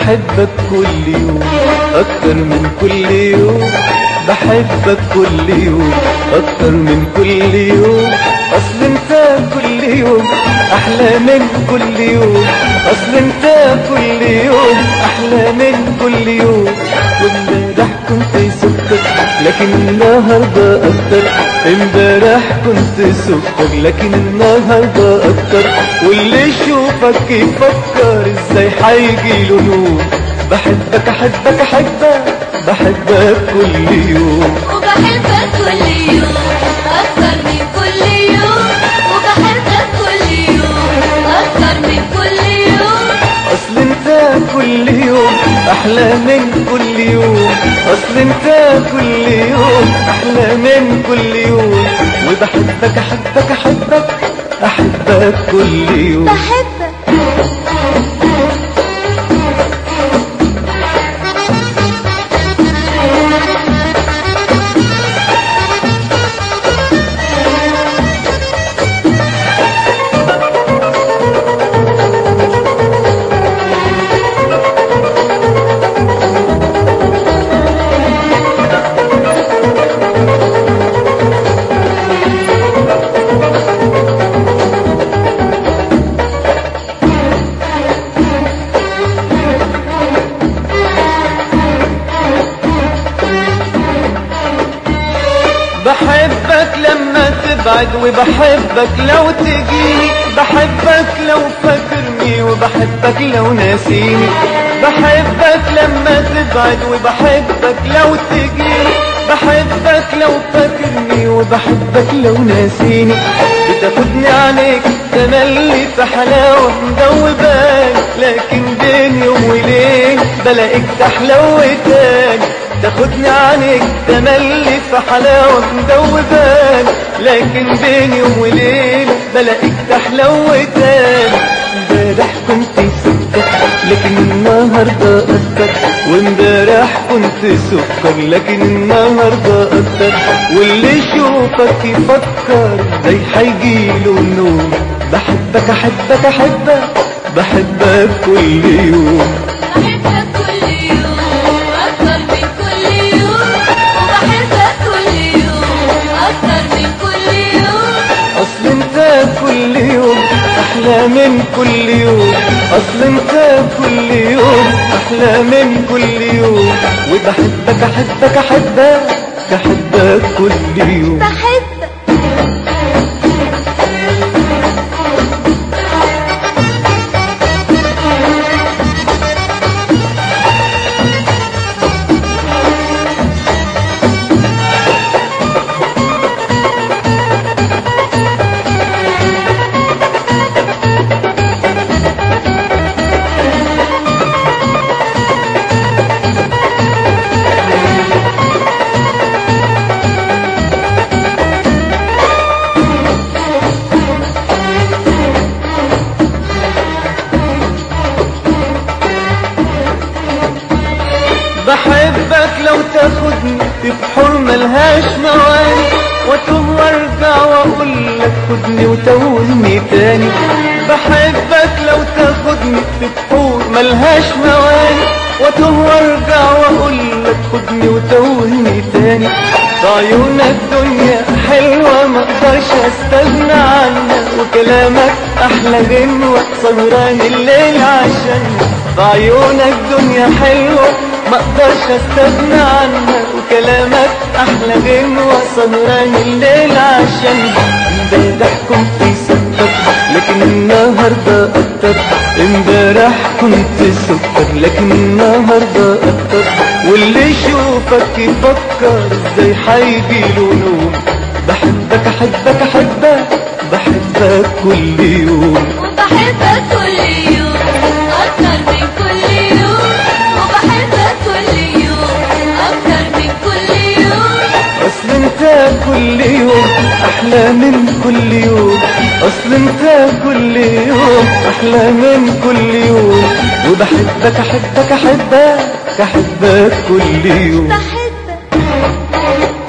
بحبك كل يوم أكتر من كل يوم بحبك كل يوم أكتر من كل يوم أصل انت كل يوم أحلى من كل يوم أصل انت كل يوم أحلى من كل يوم وامبارح كنت سكر لكن النهاردة أكتر امبارح كنت سكر لكن النهاردة أكتر واللي يشوفك يفكر ازاي حيجيله نور بحبك أحبك أحبك بحبك كل يوم وبحبك كل يوم أكتر من كل يوم وبحبك كل يوم أكتر من كل يوم اصل انت كل يوم احلى من كل يوم اصل انت كل يوم احلى من كل يوم وبحبك احبك احبك احبك كل يوم بحبك بحبك لما تبعد وبحبك لو تجيني بحبك لو فاكرني وبحبك لو ناسيني بحبك لما تبعد وبحبك لو تجيني بحبك لو فاكرني وبحبك لو ناسيني بتاخدني عليك تملي في حلاوة مدوبان لكن بين يوم وليل بلاقيك تحلو تاني تاخدني عليك تملي في حلاوة مدوبان لكن بين يوم وليل بلاقيك تحلو تاني امبارح كنت سكر لكن النهاردة أكتر وامبارح كنت سكر لكن النهاردة أكتر واللي يشوفك يفكر زي حيجيله النوم بحبك أحبك أحبك بحبك كل يوم بحبك كل يوم أكتر من كل يوم وبحبك كل يوم أكتر من كل يوم اصل انت كل يوم احلى من كل يوم اصل انت كل يوم احلى من كل يوم وبحبك احبك احبك احبك كل يوم بحبك بحبك لو تاخدني في بحور ملهاش مواني واتوب وارجع واقول لك خدني وتوهني تاني بحبك لو تاخدني في بحور ملهاش مواني واتوب وارجع واقول لك خدني وتوهني تاني في عيونك دنيا حلوة ما اقدرش استغنى عنها وكلامك احلى غنوة سهران الليل عشان في عيونك دنيا حلوة ما اقدرش استغنى عنها وكلامك احلى غنوة سهران الليل عشان امبارح كنت سكر لكن النهاردة اكتر امبارح كنت سكر لكن النهاردة اكتر واللي يشوفك يفكر ازاي حيجيله نوم بحبك احبك احبك بحبك كل يوم وبحبك كل يوم أكتر من كل يوم وبحبك كل يوم أكتر من كل يوم اصل انت كل يوم احلى من كل يوم اصل انت كل يوم احلى من كل يوم وبحبك احبك احبك احبك كل يوم بحبك